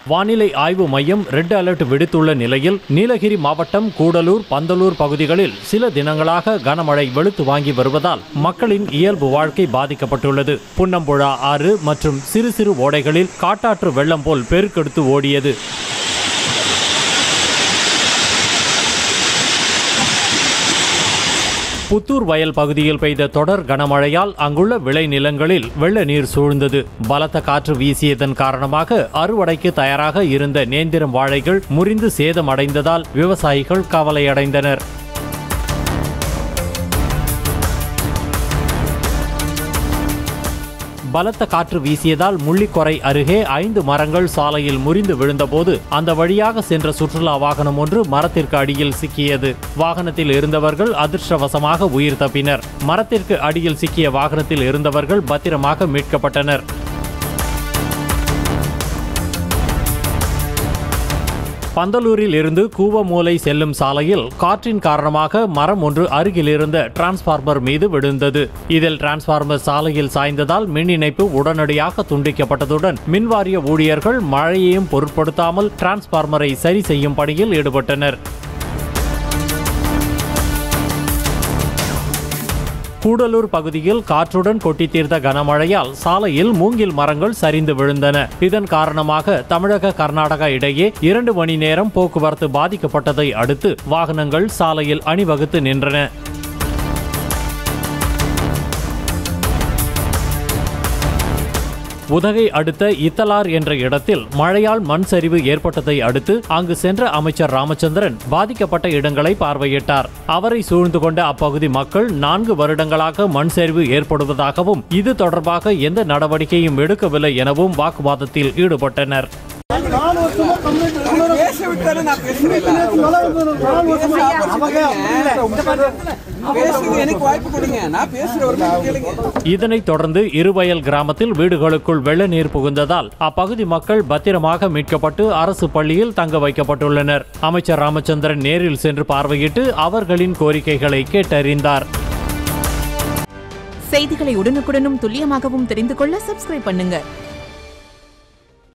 வானிலை ஆய்வு மையம் ரெட் அலர்ட் விடுத்துள்ள நிலையில் நீலகிரி மாவட்டம் கூடலூர் பந்தலூர் பகுதிகளில் சில தினங்களாக கனமழை வெளுத்து வாங்கி வருவதால் மக்களின் இயல்பு வாழ்க்கை பாதிக்கப்பட்டுள்ளது புன்னம்புழா ஆறு மற்றும் சிறு சிறு ஓடைகளில் காட்டாற்று வெள்ளம் போல் பெருக்கெடுத்து ஓடியது புத்தூர் வயல் பகுதியில் பெய்த தொடர் கனமழையால் அங்குள்ள விளைநிலங்களில் வெள்ள நீர் சூழ்ந்தது பலத்த காற்று வீசியதன் காரணமாக அறுவடைக்கு தயாராக இருந்த நேந்திரம் வாழைகள் முறிந்து சேதமடைந்ததால் விவசாயிகள் கவலையடைந்தனர் பலத்த காற்று வீசியதால் முள்ளிக்கொரை அருகே ஐந்து மரங்கள் சாலையில் முறிந்து விழுந்தபோது அந்த வழியாக சென்ற சுற்றுலா வாகனம் ஒன்று மரத்திற்கு அடியில் சிக்கியது வாகனத்தில் இருந்தவர்கள் அதிர்ஷ்டவசமாக உயிர் தப்பினர் மரத்திற்கு அடியில் சிக்கிய வாகனத்தில் இருந்தவர்கள் பத்திரமாக மீட்கப்பட்டனர் பந்தலூரில் இருந்து கூவமூலை செல்லும் சாலையில் காற்றின் காரணமாக மரம் ஒன்று அருகில் இருந்த டிரான்ஸ்பார்மர் மீது விழுந்தது இதில் டிரான்ஸ்பார்மர் சாலையில் சாய்ந்ததால் மின் இணைப்பு உடனடியாக துண்டிக்கப்பட்டதுடன் மின்வாரிய ஊழியர்கள் மழையையும் பொருட்படுத்தாமல் டிரான்ஸ்பார்மரை சரி செய்யும் பணியில் ஈடுபட்டனர் கூடலூர் பகுதியில் காற்றுடன் கொட்டி தீர்த்த கனமழையால் சாலையில் மூங்கில் மரங்கள் சரிந்து விழுந்தன இதன் காரணமாக தமிழக கர்நாடகா இடையே இரண்டு மணி நேரம் போக்குவரத்து பாதிக்கப்பட்டதை அடுத்து வாகனங்கள் சாலையில் அணிவகுத்து நின்றன உதகை அடுத்த இத்தலார் என்ற இடத்தில் மழையால் மண் சரிவு ஏற்பட்டதை அடுத்து அங்கு சென்ற அமைச்சர் ராமச்சந்திரன் பாதிக்கப்பட்ட இடங்களை பார்வையிட்டார் அவரை சூழ்ந்து கொண்ட அப்பகுதி மக்கள் நான்கு வருடங்களாக மண் சரிவு ஏற்படுவதாகவும் இது தொடர்பாக எந்த நடவடிக்கையும் எடுக்கவில்லை எனவும் வாக்குவாதத்தில் ஈடுபட்டனர் நாலு வருஷமா கம்ப்ளைண்ட் பேச விட்டாலும் நான் பேசுறேன் மழை வந்தது. நாலு வருஷமா அவங்க பேசுறது எனக்கு வாய்ப்பு கொடுங்க நான் பேசுற ஒரு கேளுங்க இதனைத் தொடர்ந்து இருவயல் கிராமத்தில் வீடுகளுக்குள் வெள்ள நீர் புகுந்ததால் அப்பகுதி மக்கள் பத்திரமாக மீட்கப்பட்டு அரசு பள்ளியில் தங்க வைக்கப்பட்டுள்ளனர் அமைச்சர் ராமச்சந்திரன் நேரில் சென்று பார்வையிட்டு அவர்களின் கோரிக்கைகளை கேட்டறிந்தார் செய்திகளை உடனுக்குடனும் துல்லியமாகவும் தெரிந்து கொள்ள சப்ஸ்கிரைப் பண்ணுங்க